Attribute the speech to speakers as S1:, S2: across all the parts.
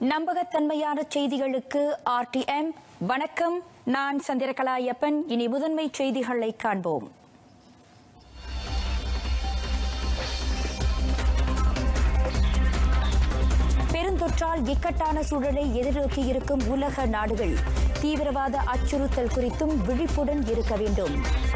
S1: நம்பகத்தன்மையான செய்திகளுக்கு ஆர்டிஎம் வணக்கம் நான் சந்திரகலா ஐயப்பன் இனி முதன்மை செய்திகளை காண்போம் பெருந்தொற்றால் இக்கட்டான சூழலை எதிர்நோக்கி இருக்கும் உலக நாடுகள் தீவிரவாத அச்சுறுத்தல் குறித்தும் விழிப்புடன் இருக்க வேண்டும்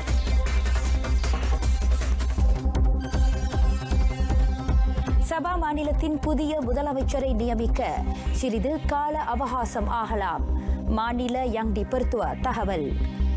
S1: சபா மாநிலத்தின் புதிய முதலமைச்சரை நியமிக்க சிறிது கால அவகாசம் ஆகலாம் மாநில யங் பருத்துவ தகவல்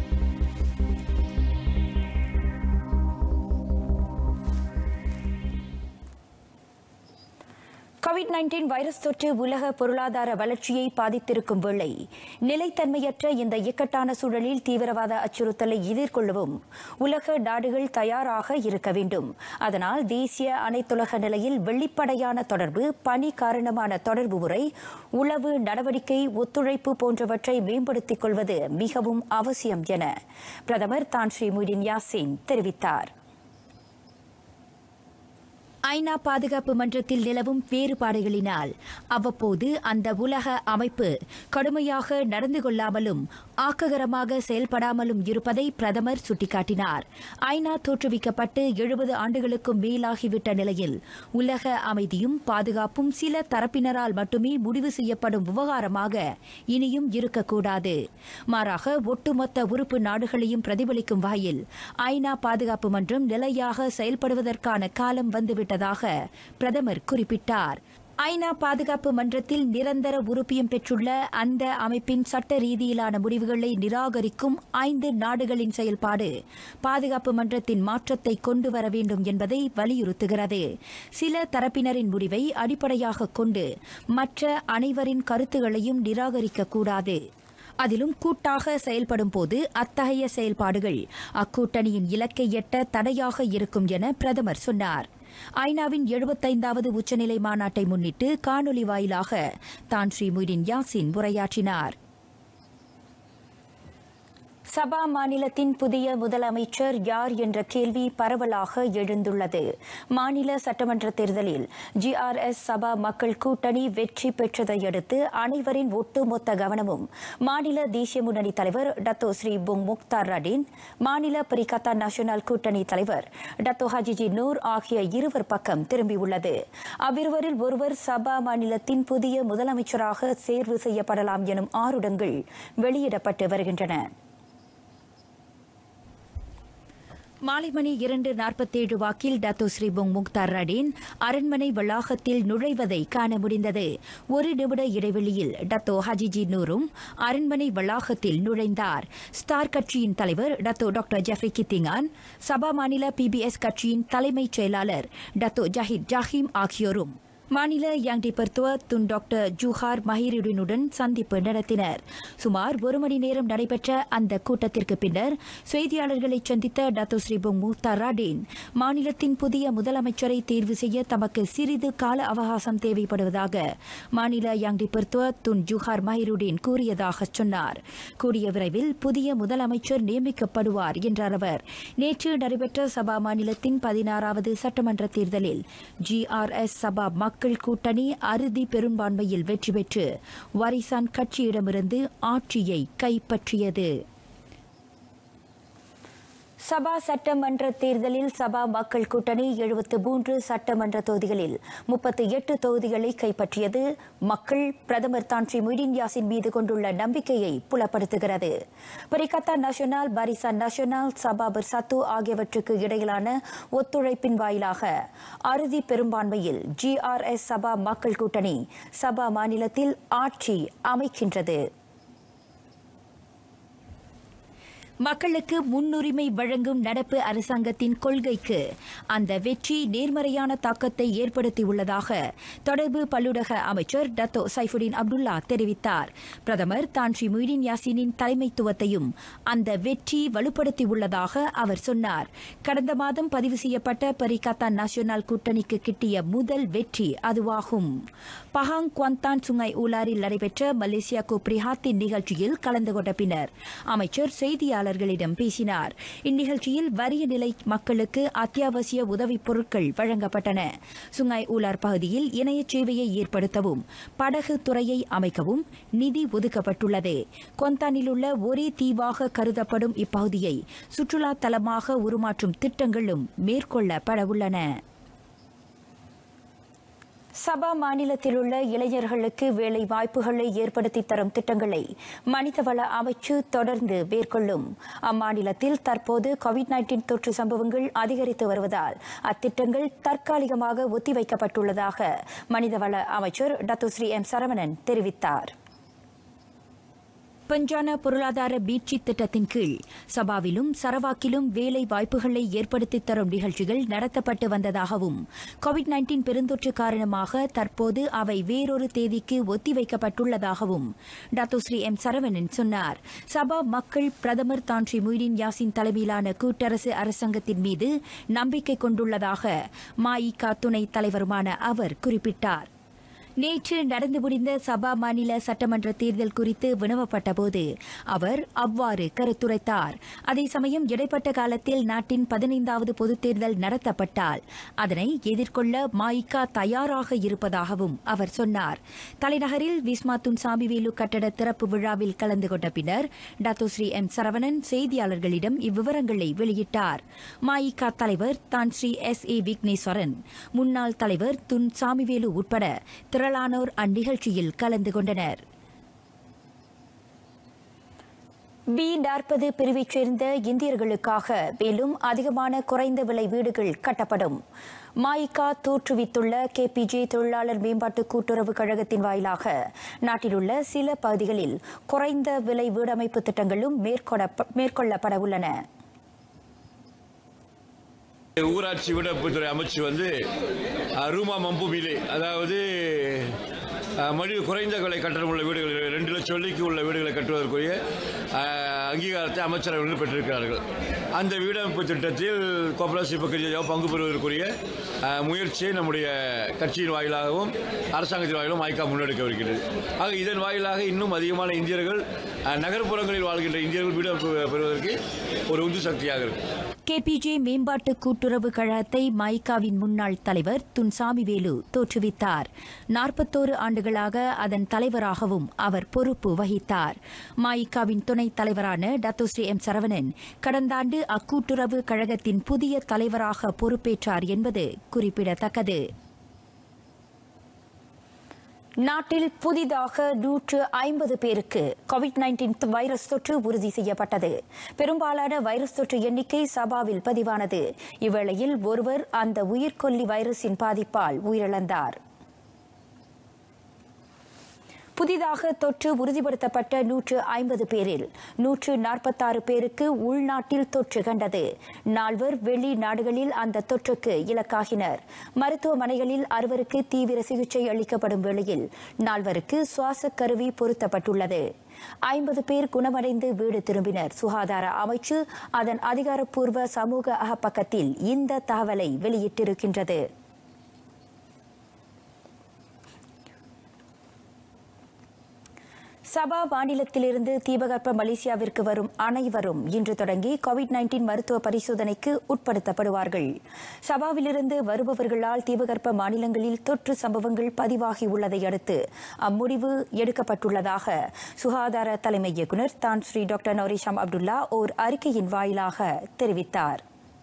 S1: கோவிட் நைன்டீன் வைரஸ் தொற்று உலக பொருளாதார வளர்ச்சியை பாதித்திருக்கும் வேளை நிலைத்தன்மையற்ற இந்த இக்கட்டான சூழலில் தீவிரவாத அச்சுறுத்தலை எதிர்கொள்ளவும் உலக நாடுகள் தயாராக இருக்க வேண்டும் அதனால் தேசிய அனைத்துலக நிலையில் வெளிப்படையான தொடர்பு பணி காரணமான தொடர்பு முறை உளவு நடவடிக்கை ஒத்துழைப்பு போன்றவற்றை மேம்படுத்திக் கொள்வது மிகவும் அவசியம் என பிரதமர் தான் ஸ்ரீ முடின் யாசின் தெரிவித்தார் ஐநா பாதுகாப்பு மன்றத்தில் நிலவும் வேறுபாடுகளினால் அவ்வப்போது அந்த உலக அமைப்பு கடுமையாக நடந்து கொள்ளாமலும் ஆக்ககரமாக செயல்படாமலும் இருப்பதை பிரதமர் சுட்டிக்காட்டினார் ஐநா தோற்றுவிக்கப்பட்டு எழுபது ஆண்டுகளுக்கும் மேலாகிவிட்ட நிலையில் உலக அமைதியும் பாதுகாப்பும் சில தரப்பினரால் மட்டுமே முடிவு செய்யப்படும் விவகாரமாக இனியும் இருக்கக்கூடாது மாறாக ஒட்டுமொத்த உறுப்பு நாடுகளையும் பிரதிபலிக்கும் வகையில் ஐநா பாதுகாப்பு மன்றம் நிலையாக செயல்படுவதற்கான காலம் வந்துவிட்டதாக பிரதமர் குறிப்பிட்டார் ஐநா பாதுகாப்பு மன்றத்தில் நிரந்தர உறுப்பியம் பெற்றுள்ள அந்த அமைப்பின் சட்ட ரீதியிலான முடிவுகளை நிராகரிக்கும் ஐந்து நாடுகளின் செயல்பாடு பாதுகாப்பு மன்றத்தின் மாற்றத்தை கொண்டு வர வேண்டும் என்பதை வலியுறுத்துகிறது சில தரப்பினரின் முடிவை அடிப்படையாக கொண்டு மற்ற அனைவரின் கருத்துகளையும் நிராகரிக்கக்கூடாது அதிலும் கூட்டாக செயல்படும் போது அத்தகைய செயல்பாடுகள் அக்கூட்டணியின் இலக்கை எட்ட தடையாக இருக்கும் என பிரதமர் சொன்னார் ஐநாவின் எழுபத்தைந்தாவது உச்சநிலை மாநாட்டை முன்னிட்டு காணொலி வாயிலாக தான் ஸ்ரீ முய்டின் யாசின் உரையாற்றினார் சபா மாநிலத்தின் புதிய முதலமைச்சர் யார் என்ற கேள்வி பரவலாக எழுந்துள்ளது மாநில சட்டமன்ற தேர்தலில் ஜிஆர்எஸ் சபா மக்கள் கூட்டணி வெற்றி பெற்றதை அடுத்து அனைவரின் ஒட்டுமொத்த கவனமும் மாநில தேசிய முன்னணி தலைவர் Datuk Seri Bung Mokhtar Radin மாநில பரிகத்தா நேஷனல் கூட்டணி தலைவர் டத்தோ ஹஜிஜி நூர் ஆகிய இருவர் பக்கம் திரும்பியுள்ளது அவ்விருவரில் ஒருவர் சபா மாநிலத்தின் புதிய முதலமைச்சராக தேர்வு செய்யப்படலாம் எனும் ஆருடங்கள் வெளியிடப்பட்டு வருகின்றன மாலை மணி இரண்டு நாற்பத்தேழு வாக்கில் டத்தோ ஸ்ரீபுங் முக்தார் ரடீன் அரண்மனை வளாகத்தில் நுழைவதை காண முடிந்தது ஒரு நிமிட இடைவெளியில் டத்தோ ஹஜிஜி நூரும் அரண்மனை வளாகத்தில் நுழைந்தார் ஸ்டார் கட்சியின் தலைவர் Datuk Doctor Jeffrey Kitingan Sabah மாநில பிபிஎஸ் கட்சியின் தலைமைச் செயலாளர் டத்தோ ஜஹித் ஜஹீம் ஆகியோரும் மாநில யாங்டி பர்த்துவ துன் டாக்டர் ஜூஹார் மஹீருடனுடன் சந்திப்பு நடத்தினர் சுமார் ஒரு மணி நேரம் நடைபெற்ற அந்த கூட்டத்திற்கு பின்னர் செய்தியாளர்களை சந்தித்த டாத்தோ ஸ்ரீபுங் முக்தார் ராடேன் மாநிலத்தின் புதிய முதலமைச்சரை தேர்வு செய்ய தமக்கு சிறிது கால அவகாசம் தேவைப்படுவதாக மாநில யாங்டி பர்த்துவ துன் ஜூஹார் மஹீருடேன் கூறியதாக சொன்னார் கூடிய விரைவில் புதிய முதலமைச்சர் நியமிக்கப்படுவார் என்றார் அவர் நேற்று நடைபெற்ற சபா மாநிலத்தின் பதினாறாவது சட்டமன்ற தேர்தலில் ஜிஆர்எஸ் சபா மக்கள் கூட்டணி அறுதி பெரும்பான்மையில் வெற்றி பெற்று வரிசான் கட்சியிடமிருந்து ஆட்சியை கைப்பற்றியது சபா சட்டமன்ற தேர்தலில் சபா மக்கள் கூட்டணி எழுபத்து மூன்று சட்டமன்ற தொகுதிகளில் முப்பத்தி எட்டு தொகுதிகளை கைப்பற்றியது மக்கள் பிரதமர் தான் ஸ்ரீ முய்டின் யாசின் மீது கொண்டுள்ள நம்பிக்கையை புலப்படுத்துகிறது Perikatan Nasional Barisan Nasional Sabah Bersatu ஆகியவற்றுக்கு இடையிலான ஒத்துழைப்பின் வாயிலாக அறுதி பெரும்பான்மையில் ஜிஆர்எஸ் சபா மக்கள் கூட்டணி சபா மாநிலத்தில் ஆட்சி அமைக்கின்றது மக்களுக்கு முன்னுரிமை வழங்கும் நடப்பு அரசாங்கத்தின் கொள்கைக்கு அந்த வெற்றி நேர்மறையான தாக்கத்தை ஏற்படுத்தியுள்ளதாக தொடர்பு பல்லுலக அமைச்சர் டத்தோ சைஃபுடின் அப்துல்லா தெரிவித்தார் பிரதமர் தான் ஸ்ரீ முய்டின் யாசினின் தலைமைத்துவத்தையும் அந்த வெற்றி வலுப்படுத்தியுள்ளதாக அவர் சொன்னார் கடந்த மாதம் பதிவு செய்யப்பட்ட பரிகத்தா நேஷனல் கூட்டணிக்கு கிட்டிய முதல் வெற்றி அதுவாகும் பஹாங் குவாந்தான் சுங்காய் ஊலாரில் நடைபெற்ற மலேசியா கோப்ரிஹாத்தின் நிகழ்ச்சியில் கலந்து கொண்ட பின்னர் அமைச்சர் செய்தியாளர் செய்தியாளர்களிடம் பேசினார் இந்நிகழ்ச்சியில் வறிய நிலை மக்களுக்கு அத்தியாவசிய உதவிப் பொருட்கள் வழங்கப்பட்டன சுங்காய் ஊலார் பகுதியில் இணைய சேவையை ஏற்படுத்தவும் படகு துறையை அமைக்கவும் நிதி ஒதுக்கப்பட்டுள்ளது கொந்தானில் உள்ள ஒரே தீவாக கருதப்படும் இப்பகுதியை சுற்றுலா தலமாக உருமாற்றும் திட்டங்களும் மேற்கொள்ளப்பட உள்ளன சபா மாநிலத்தில் உள்ள இளைஞர்களுக்கு வேலை வாய்ப்புகளை ஏற்படுத்தி தரும் திட்டங்களை மனிதவள அமைச்சு தொடர்ந்து மேற்கொள்ளும் அம்மாநிலத்தில் தற்போது கோவிட் நைன்டீன் தொற்று சம்பவங்கள் அதிகரித்து வருவதால் அத்திட்டங்கள் தற்காலிகமாக ஒத்திவைக்கப்பட்டுள்ளதாக மனிதவள அமைச்சர் டத்துஸ்ரீ எம் சரவணன் தெரிவித்தார் பஞ்சான பொருளாதார மீட்சி திட்டத்தின் கீழ் சபாவிலும் சரவாக்கிலும் வேலை வாய்ப்புகளை ஏற்படுத்தித் தரும் நிகழ்ச்சிகள் நடத்தப்பட்டு வந்ததாகவும் கோவிட் நைன்டீன் பெருந்தொற்று காரணமாக தற்போது அவை வேறொரு தேதிக்கு ஒத்திவைக்கப்பட்டுள்ளதாகவும் டாக்டர் எம் சரவணன் சொன்னார் சபா மக்கள் பிரதமர் தான் ஸ்ரீ மொய்தீன் யாசின் தலைமையிலான கூட்டரசு அரசாங்கத்தின் மீது நம்பிக்கை கொண்டுள்ளதாக மாயிகா துணைத் தலைவருமான அவர் குறிப்பிட்டார் நேற்று நடந்து முடிந்த சபா மாநில சட்டமன்ற தேர்தல் குறித்து வினவப்பட்டபோது அவர் அவ்வாறு கருத்துரைத்தார் அதே சமயம் இடைப்பட்ட காலத்தில் நாட்டின் பதினைந்தாவது பொதுத் தேர்தல் நடத்தப்பட்டால் அதனை எதிர்கொள்ள மாயிகா தயாராக இருப்பதாகவும் அவர் சொன்னார் தலைநகரில் விஸ்மாத்துன் சாமிவேலு கட்டட திறப்பு விழாவில் கலந்து கொண்ட பின்னர் டாக்டர் எம் சரவணன் செய்தியாளர்களிடம் இவ்விவரங்களை வெளியிட்டார் மாயிகா தலைவர் தான் ஸ்ரீ எஸ் ஏ விக்னேஸ்வரன் முன்னாள் தலைவர் துன் சாமிவேலு உட்பட திரளானோர் அந்நிகழ்ச்சியில் கலந்து கொண்டனர் பி நாற்பது பிரிவைச் சேர்ந்த இந்தியர்களுக்காக மேலும் அதிகமான குறைந்த விலை வீடுகள் கட்டப்படும் மாயிகா தோற்றுவித்துள்ள கேபிஜே தொழிலாளர் மேம்பாட்டு கூட்டுறவு கழகத்தின் வாயிலாக நாட்டிலுள்ள சில பகுதிகளில் குறைந்த விலை வீடமைப்பு திட்டங்களும் மேற்கொள்ளப்பட உள்ளன
S2: ஊராட்சி வீடமைப்புத்துறை அமைச்சு வந்து ரூமா மம்புமிலே அதாவது மழி குறைந்த விலை கட்டணம் உள்ள வீடுகள் ரெண்டு லட்சம் வெள்ளிக்கு உள்ள வீடுகளை கட்டுவதற்குரிய அங்கீகாரத்தை அமைச்சரவர்கள் பெற்றிருக்கிறார்கள் அந்த வீடமைப்பு திட்டத்தில் கோபரேசிவ் பகுதியாக பங்கு பெறுவதற்குரிய முயற்சியை நம்முடைய கட்சியின் வாயிலாகவும் அரசாங்கத்தின் வாயிலாகவும் ஐக்கா முன்னெடுக்கவிருக்கிறது ஆக இதன் வாயிலாக இன்னும் அதிகமான இந்தியர்கள் நகர்ப்புறங்களில் வாழ்கின்ற இந்தியர்கள் வீடமைப்பு பெறுவதற்கு ஒரு உந்து சக்தியாக இருக்கும்
S1: கேபிஜே மேம்பாட்டு கூட்டுறவு கழகத்தை மைகாவின் முன்னாள் தலைவர் துன்சாமிவேலு தோற்றுவித்தார் நாற்பத்தோரு ஆண்டுகளாக அதன் தலைவராகவும் அவர் பொறுப்பு வகித்தார் மாயிகாவின் துணைத் தலைவரான டத்தோஸ்ரீ எம் சரவணன் கடந்த ஆண்டு அக்கூட்டுறவு கழகத்தின் புதிய தலைவராக பொறுப்பேற்றார் என்பது குறிப்பிடத்தக்கது நாட்டில் புதிதாக நூற்று ஐம்பது பேருக்கு கோவிட் நைன்டீன் வைரஸ் தொற்று உறுதி செய்யப்பட்டது பெரும்பாலான வைரஸ் தொற்று எண்ணிக்கை சபாவில் பதிவானது இவ்வேளையில் ஒருவர் அந்த உயிர்கொல்லி வைரஸின் பாதிப்பால் உயிரிழந்தார் புதிதாக தொற்று உறுதிப்படுத்தப்பட்ட நூற்று ஐம்பது பேரில் நூற்று நாற்பத்தாறு பேருக்கு உள்நாட்டில் தொற்று கண்டது நால்வர் வெளி நாடுகளில் அந்த தொற்றுக்கு இலக்காகினர் மருத்துவமனைகளில் அறுவருக்கு தீவிர சிகிச்சை அளிக்கப்படும் வேளையில் நால்வருக்கு சுவாச கருவி பொருத்தப்பட்டுள்ளது ஐம்பது பேர் குணமடைந்து வீடு திரும்பினர் சுகாதார அமைச்சு அதன் அதிகாரப்பூர்வ சமூக அகப்பக்கத்தில் இந்த தகவலை வெளியிட்டிருக்கின்றது சபா மாநிலத்திலிருந்து தீபகற்ப மலேசியாவிற்கு வரும் அனைவரும் இன்று தொடங்கி கோவிட் நைன்டீன் மருத்துவ பரிசோதனைக்கு உட்படுத்தப்படுவார்கள் சபாவிலிருந்து வருபவர்களால் தீபகற்ப மாநிலங்களில் தொற்று சம்பவங்கள் பதிவாகியுள்ளதை அடுத்து அம்முடிவு எடுக்கப்பட்டுள்ளதாக சுகாதார தலைமை இயக்குநர் Tan Sri Doctor Noor Hisham Abdullah ஓர் அறிக்கையின் வாயிலாக தெரிவித்தார்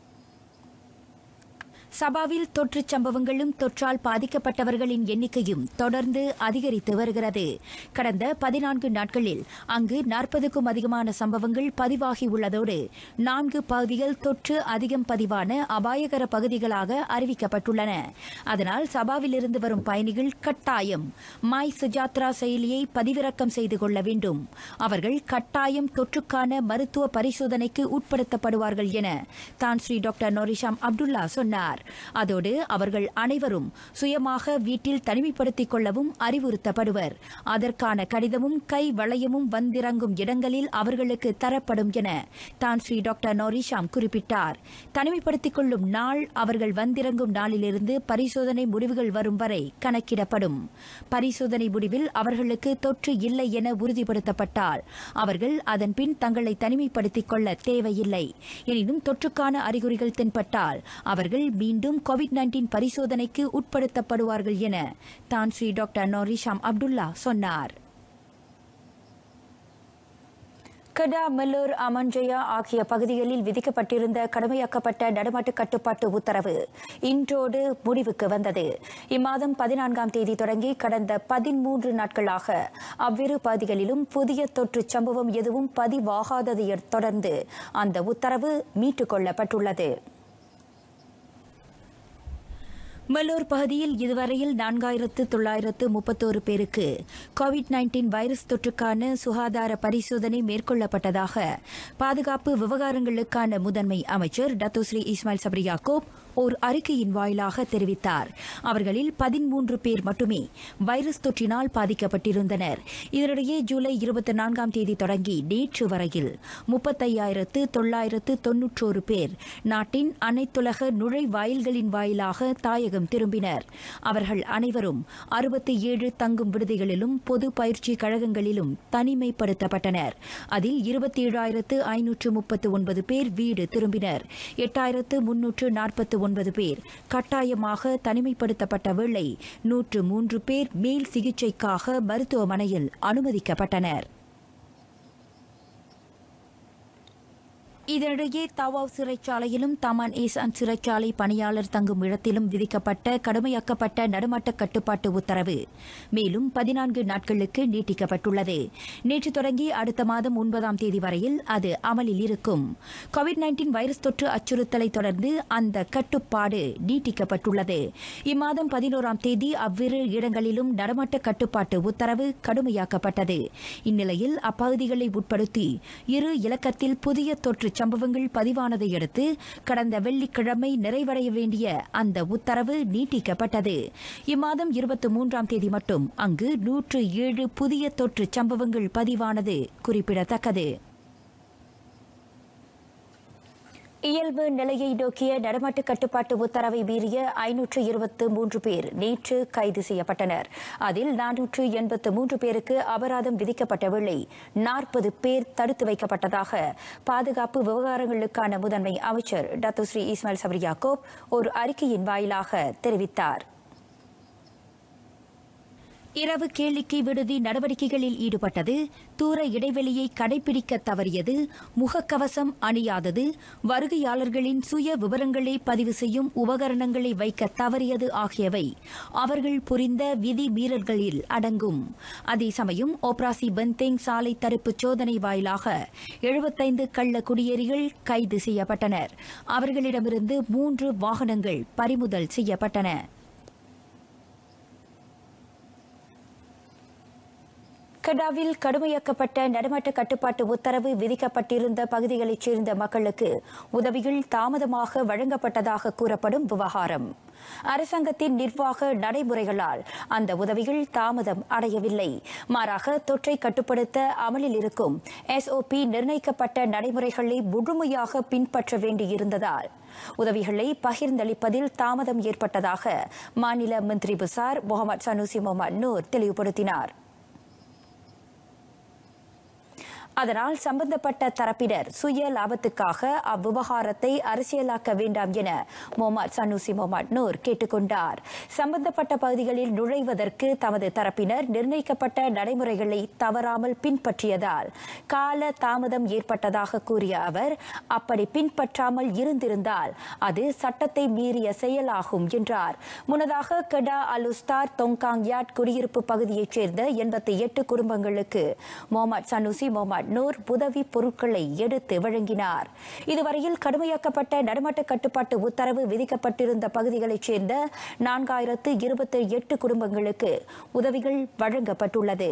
S1: சபாவில் தொற்றுச் சம்பவங்களும் தொற்றால் பாதிக்கப்பட்டவர்களின் எண்ணிக்கையும் தொடர்ந்து அதிகரித்து வருகிறது கடந்த பதினான்கு நாட்களில் அங்கு நாற்பதுக்கும் அதிகமான சம்பவங்கள் பதிவாகியுள்ளதோடு நான்கு பகுதிகள் தொற்று அதிகம் பதிவான அபாயகர பகுதிகளாக அறிவிக்கப்பட்டுள்ளன அதனால் சபாவிலிருந்து வரும் பயணிகள் கட்டாயம் மாய் சுஜாத்ரா செயலியை பதிவிறக்கம் செய்து கொள்ள வேண்டும் அவர்கள் கட்டாயம் தொற்றுக்கான மருத்துவ பரிசோதனைக்கு உட்படுத்தப்படுவார்கள் என தான் ஸ்ரீ டாக்டர் நோரிஷாம் அப்துல்லா சொன்னார் அதோடு அவர்கள் அனைவரும் சுயமாக வீட்டில் தனிமைப்படுத்திக் கொள்ளவும் அறிவுறுத்தப்படுவர் அதற்கான கடிதமும் கை வளையமும் வந்திறங்கும் இடங்களில் அவர்களுக்கு தரப்படும் என தான் ஸ்ரீ டாக்டர் நோரிஷாம் குறிப்பிட்டார் தனிமைப்படுத்திக் கொள்ளும் நாள் அவர்கள் வந்திறங்கும் நாளிலிருந்து பரிசோதனை முடிவுகள் வரும் வரை கணக்கிடப்படும் பரிசோதனை முடிவில் அவர்களுக்கு தொற்று இல்லை என உறுதிப்படுத்தப்பட்டால் அவர்கள் அதன்பின் தங்களை தனிமைப்படுத்திக் கொள்ள தேவையில்லை எனினும் தொற்றுக்கான அறிகுறிகள் தென்பட்டால் அவர்கள் மீண்டும் கோவிட் நைன்டீன் பரிசோதனைக்கு உட்படுத்தப்படுவார்கள் என தான் ஸ்ரீ டாக்டர் நோரிஷாம் அப்துல்லா சொன்னார் கடா மெல்லூர் அமஞ்சயா ஆகிய பகுதிகளில் விதிக்கப்பட்டிருந்த கடுமையாக்கப்பட்ட நடமாட்டு கட்டுப்பாட்டு உத்தரவு இன்றோடு முடிவுக்கு வந்தது இம்மாதம் பதினான்காம் தேதி தொடங்கி கடந்த பதிமூன்று நாட்களாக அவ்விரு பகுதிகளிலும் புதிய தொற்று சம்பவம் எதுவும் பதிவாகாததைத் தொடர்ந்து அந்த உத்தரவு மீட்டுக் கொள்ளப்பட்டுள்ளது மெல்லூர் பகுதியில் இதுவரையில் நான்காயிரத்து தொள்ளாயிரத்து முப்பத்தோரு பேருக்கு கோவிட் நைன்டீன் வைரஸ் தொற்றுக்கான சுகாதார பரிசோதனை மேற்கொள்ளப்பட்டதாக பாதுகாப்பு விவகாரங்களுக்கான முதன்மை அமைச்சர் டத்தோஸ்ரீ இஸ்மாயில் சப்ரி யாக்கூப் ஓர் அறிக்கையின் வாயிலாக தெரிவித்தார் அவர்களில் பதிமூன்று பேர் மட்டுமே வைரஸ் தொற்றினால் பாதிக்கப்பட்டிருந்தனர் இதனிடையே ஜூலை இருபத்தி நான்காம் தேதி தொடங்கி நேற்று வரையில் முப்பத்தையாயிரத்து தொள்ளாயிரத்து தொன்னூற்றோரு பேர் நாட்டின் அனைத்துலக நுழைவாயில்களின் வாயிலாக தாயகம் திரும்பினர் அவர்கள் அனைவரும் அறுபத்தி ஏழு தங்கும் விடுதிகளிலும் பொது பயிற்சி கழகங்களிலும் தனிமைப்படுத்தப்பட்டனர் அதில் இருபத்தி ஏழாயிரத்து ஐநூற்று முப்பத்து ஒன்பது பேர் வீடு திரும்பினர் எட்டாயிரத்து முன்னூற்று நாற்பத்து ஒன்பது பேர் கட்டாயமாக தனிமைப்படுத்தப்பட்ட வேளை நூற்று மூன்று பேர் மேல் சிகிச்சைக்காக மருத்துவமனையில் அனுமதிக்கப்பட்டனர் இதனிடையே தவாவ் சிறைச்சாலையிலும் தமான் ஈசான் சிறைச்சாலை பணியாளர் தங்கும் இடத்திலும் விதிக்கப்பட்ட கடுமையாக்கப்பட்ட நடுமாட்ட கட்டுப்பாட்டு உத்தரவு மேலும் பதினான்கு நாட்களுக்கு நீட்டிக்கப்பட்டுள்ளது நேற்று தொடங்கி அடுத்த மாதம் ஒன்பதாம் தேதி வரையில் அது அமலில் இருக்கும் கோவிட் நைன்டீன் வைரஸ் தொற்று அச்சுறுத்தலை தொடர்ந்து அந்த கட்டுப்பாடு நீட்டிக்கப்பட்டுள்ளது இம்மாதம் பதினோராம் தேதி அவ்விரு இடங்களிலும் நடமாட்ட கட்டுப்பாட்டு உத்தரவு கடுமையாக்கப்பட்டது இந்நிலையில் அப்பகுதிகளை உட்படுத்தி இரு இலக்கத்தில் புதிய தொற்று சம்பவங்கள் பதிவானதை அடுத்து கடந்த வெள்ளிக்கிழமை நிறைவடைய வேண்டிய அந்த உத்தரவு நீட்டிக்கப்பட்டது இம்மாதம் இருபத்தி மூன்றாம் தேதி மட்டும் அங்கு நூற்று ஏழு புதிய தொற்று சம்பவங்கள் பதிவானது குறிப்பிடத்தக்கது இயல்பு நிலையை நோக்கிய நடமாட்டு கட்டுப்பாட்டு உத்தரவை மீறிய ஐநூற்று இருபத்து மூன்று பேர் நேற்று கைது செய்யப்பட்டனர் அதில் நானூற்று எண்பத்து மூன்று பேருக்கு அபராதம் விதிக்கப்பட்ட வேளை நாற்பது பேர் தடுத்து வைக்கப்பட்டதாக பாதுகாப்பு விவகாரங்களுக்கான முதன்மை அமைச்சர் டத்துஸ்ரீ இஸ்மாயில் சபரி யாக்கோப் ஒரு அறிக்கையின் வாயிலாக தெரிவித்தார் இரவு கேளிக்கை விடுதி நடவடிக்கைகளில் ஈடுபட்டது தூர இடைவெளியை கடைபிடிக்க தவறியது முகக்கவசம் அணியாதது வருகையாளர்களின் சுய விவரங்களை பதிவு செய்யும் உபகரணங்களை வைக்க தவறியது ஆகியவை அவர்கள் புரிந்த விதி மீறல்களில் அடங்கும் அதே சமயம் ஓப்ராசி பெந்தேங் சாலை தடுப்பு சோதனை வாயிலாக எழுபத்தைந்து கள்ள குடியேறிகள் கைது செய்யப்பட்டனர் அவர்களிடமிருந்து மூன்று வாகனங்கள் பறிமுதல் செய்யப்பட்டன கடாவில் கடுமையாக்கப்பட்ட நடமாட்ட கட்டுப்பாட்டு உத்தரவு விதிக்கப்பட்டிருந்த பகுதிகளைச் சேர்ந்த மக்களுக்கு உதவிகள் தாமதமாக வழங்கப்பட்டதாக கூறப்படும் விவகாரம் அரசாங்கத்தின் நிர்வாக நடைமுறைகளால் அந்த உதவிகள் தாமதம் அடையவில்லை மாறாக தொற்றை கட்டுப்படுத்த அமலில் இருக்கும் எஸ்ஓபி நிர்ணயிக்கப்பட்ட நடைமுறைகளை முழுமையாக பின்பற்ற வேண்டியிருந்ததால் உதவிகளை பகிர்ந்தளிப்பதில் தாமதம் ஏற்பட்டதாக மாநில மந்திரி புசார் முகமது சனூசி முகமது நூர் தெளிவுபடுத்தினார் அதனால் சம்பந்தப்பட்ட தரப்பினர் சுய லாபத்துக்காக அவ்விவகாரத்தை அரசியலாக்க வேண்டாம் என முகமது சனூசி முகமது நூர் கேட்டுக்கொண்டார் சம்பந்தப்பட்ட பகுதிகளில் நுழைவதற்கு தமது தரப்பினர் நிர்ணயிக்கப்பட்ட நடைமுறைகளை தவறாமல் பின்பற்றியதால் கால தாமதம் ஏற்பட்டதாக கூறிய அவர் அப்படி பின்பற்றாமல் இருந்திருந்தால் அது சட்டத்தை மீறிய செயலாகும் என்றார் முன்னதாக கெடா அலுஸ்தார் தொங்காங் யாட் குடியிருப்பு பகுதியைச் சேர்ந்த எண்பத்தி எட்டு குடும்பங்களுக்கு முகமது சனூசி முகமது நூர் உதவி பொருட்களை எடுத்து வழங்கினார் இதுவரையில் கடுமையாக்கப்பட்ட நடமாட்ட கட்டுப்பாட்டு உத்தரவு விதிக்கப்பட்டிருந்த பகுதிகளைச் சேர்ந்த நான்காயிரத்து இருபத்தி எட்டு குடும்பங்களுக்கு உதவிகள் வழங்கப்பட்டுள்ளது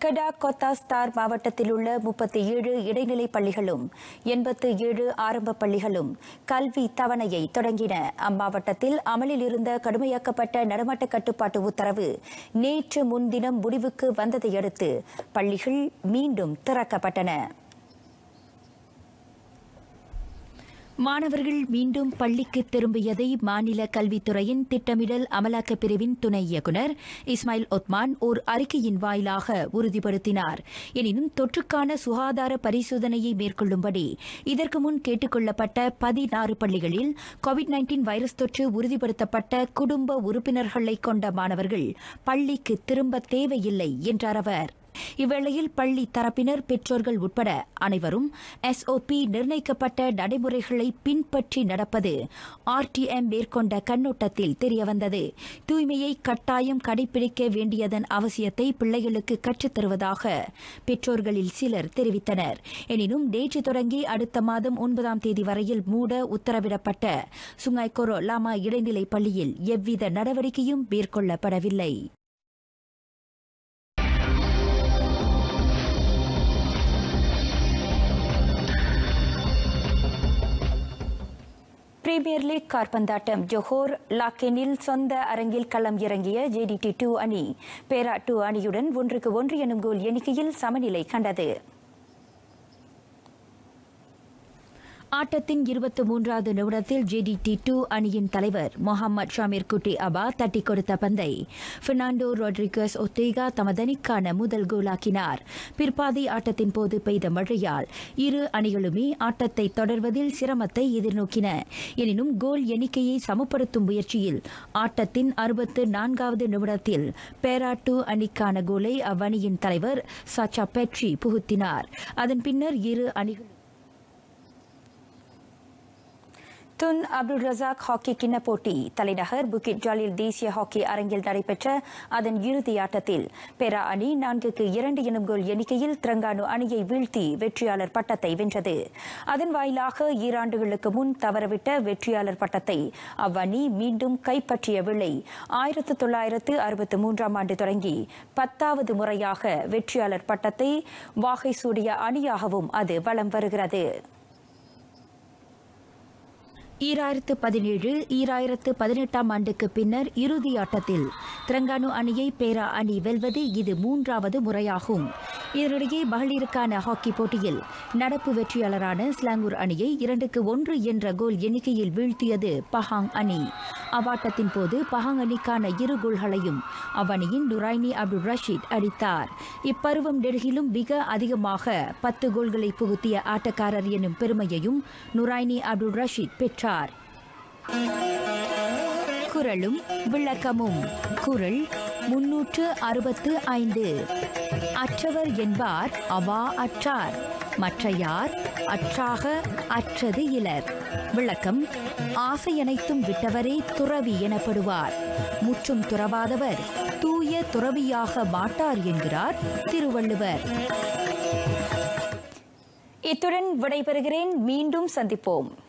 S1: கடா கொத்தா ஸ்டார் மாவட்டத்தில் உள்ள முப்பத்தி ஏழு இடைநிலை பள்ளிகளும் எண்பத்து ஏழு ஆரம்ப பள்ளிகளும் கல்வி தவணையை தொடங்கின அம்மாவட்டத்தில் அமலில் இருந்த கடுமையாக்கப்பட்ட நடமாட்ட கட்டுப்பாட்டு உத்தரவு நேற்று முன்தினம் முடிவுக்கு வந்ததை அடுத்து பள்ளிகள் மீண்டும் திறக்கப்பட்டன மாணவர்கள் மீண்டும் பள்ளிக்கு திரும்பியதை மாநில கல்வித்துறையின் திட்டமிடல் அமலாக்கப் பிரிவின் துணை இயக்குநர் இஸ்மாயில் ஒத்மான் ஓர் அறிக்கையின் வாயிலாக உறுதிப்படுத்தினார் எனினும் தொற்றுக்கான சுகாதார பரிசோதனையை மேற்கொள்ளும்படி இதற்கு முன் கேட்டுக் கொள்ளப்பட்ட பதினாறு பள்ளிகளில் கோவிட் நைன்டீன் வைரஸ் தொற்று உறுதிப்படுத்தப்பட்ட குடும்ப உறுப்பினர்களை கொண்ட மாணவர்கள் பள்ளிக்கு திரும்ப தேவையில்லை என்றார் அவர் இவ்வேளையில் பள்ளி தரப்பினர் பெற்றோர்கள் உட்பட அனைவரும் எஸ்ஓபி நிர்ணயிக்கப்பட்ட நடைமுறைகளை பின்பற்றி நடப்பது ஆர்டிஎம் மேற்கொண்ட கண்ணோட்டத்தில் தெரியவந்தது தூய்மையை கட்டாயம் கடைபிடிக்க வேண்டியதன் அவசியத்தை பிள்ளைகளுக்கு கற்றுத் தருவதாக பெற்றோர்களில் சிலர் தெரிவித்தனர் எனினும் நேற்று தொடங்கி அடுத்த மாதம் ஒன்பதாம் தேதி வரையில் மூட உத்தரவிடப்பட்ட சுங்காய்கொரோ லாமா இடைநிலை பள்ளியில் எவ்வித நடவடிக்கையும் மேற்கொள்ளப்படவில்லை பிரீமியர் லீக் கார்பந்தாட்டம் ஜொஹோர் லாக்கெனில் சொந்த அரங்கில் களம் இறங்கிய ஜேடிடி டூ அணி பேரா டூ அணியுடன் ஒன்றுக்கு ஒன்று எனும் கோல் எண்ணிக்கையில் சமநிலை கண்டது ஆட்டத்தின் இருபத்தி மூன்றாவது நிமிடத்தில் ஜேடிடி டூ அணியின் தலைவர் முகமது ஷாமீர் குட்டி அபா தட்டி கொடுத்த பந்தை பெர்னாண்டோ ரொட்ரிகஸ் ஒத்தேகா தமது அணிக்கான முதல் கோலாக்கினார் பிற்பாதி ஆட்டத்தின் போது பெய்த மழையால் இரு அணிகளுமே ஆட்டத்தை தொடர்வதில் சிரமத்தை எதிர்நோக்கின எனினும் கோல் எண்ணிக்கையை சமப்படுத்தும் முயற்சியில் ஆட்டத்தின் அறுபத்து நான்காவது நிமிடத்தில் பேரா டூ அணிக்கான கோலை அவ்வணியின் தலைவர் சாச்சா பெட்ரி புகுத்தினார் அதன் பின்னர் இரு அணிகள் துன் அப்துல் ரசாக் ஹாக்கி கிண்ண போட்டி தலைநகர் புக்கிட் ஜாலில் தேசிய ஹாக்கி அரங்கில் நடைபெற்ற அதன் இறுதி ஆட்டத்தில் பெரா அணி நான்குக்கு இரண்டு எனும் கோல் எண்ணிக்கையில் திரங்கானு அணியை வீழ்த்தி வெற்றியாளர் பட்டத்தை வென்றது அதன் வாயிலாக ஈராண்டுகளுக்கு முன் தவறவிட்ட வெற்றியாளர் பட்டத்தை அவ்வணி மீண்டும் கைப்பற்றியவில்லை ஆயிரத்து தொள்ளாயிரத்து அறுபத்து மூன்றாம் ஆண்டு தொடங்கி பத்தாவது முறையாக வெற்றியாளர் பட்டத்தை வாகை சூடிய அணியாகவும் அது வலம் வருகிறது ஈராயிரத்து பதினேழு ஈராயிரத்து பதினெட்டாம் ஆண்டுக்கு பின்னர் இறுதி ஆட்டத்தில் திரங்கானு அணியை பேரா அணி வெல்வது இது மூன்றாவது முறையாகும் இதனிடையே மகளிருக்கான ஹாக்கி போட்டியில் நடப்பு வெற்றியாளரான ஸ்லாங்கூர் அணியை இரண்டுக்கு ஒன்று என்ற கோல் எண்ணிக்கையில் வீழ்த்தியது பஹாங் அணி அவ்வாட்டத்தின் போது பஹாங் அணிக்கான இரு கோல்களையும் அவ்வணியின் நுராய்னி அப்துல் ரஷீத் அடித்தார் இப்பருவம் நெடுகிலும் மிக அதிகமாக பத்து கோல்களை புகுத்திய ஆட்டக்காரர் எனும் பெருமையையும் நுராய்னி அப்துல் ரஷீத் பெற்றார் குரலும் விளக்கமும் குரல் முன்னூற்று அறுபத்து ஐந்து அற்றவர் என்பார் அவா அற்றார் மற்றையார் அற்றாக அற்றது இலர் விளக்கம் ஆசையனைத்தும் விட்டவரே துறவி எனப்படுவார் முற்றும் துறவாதவர் தூய துறவியாக மாட்டார் என்கிறார் திருவள்ளுவர் இத்துடன் விடைபெறுகிறேன் மீண்டும் சந்திப்போம்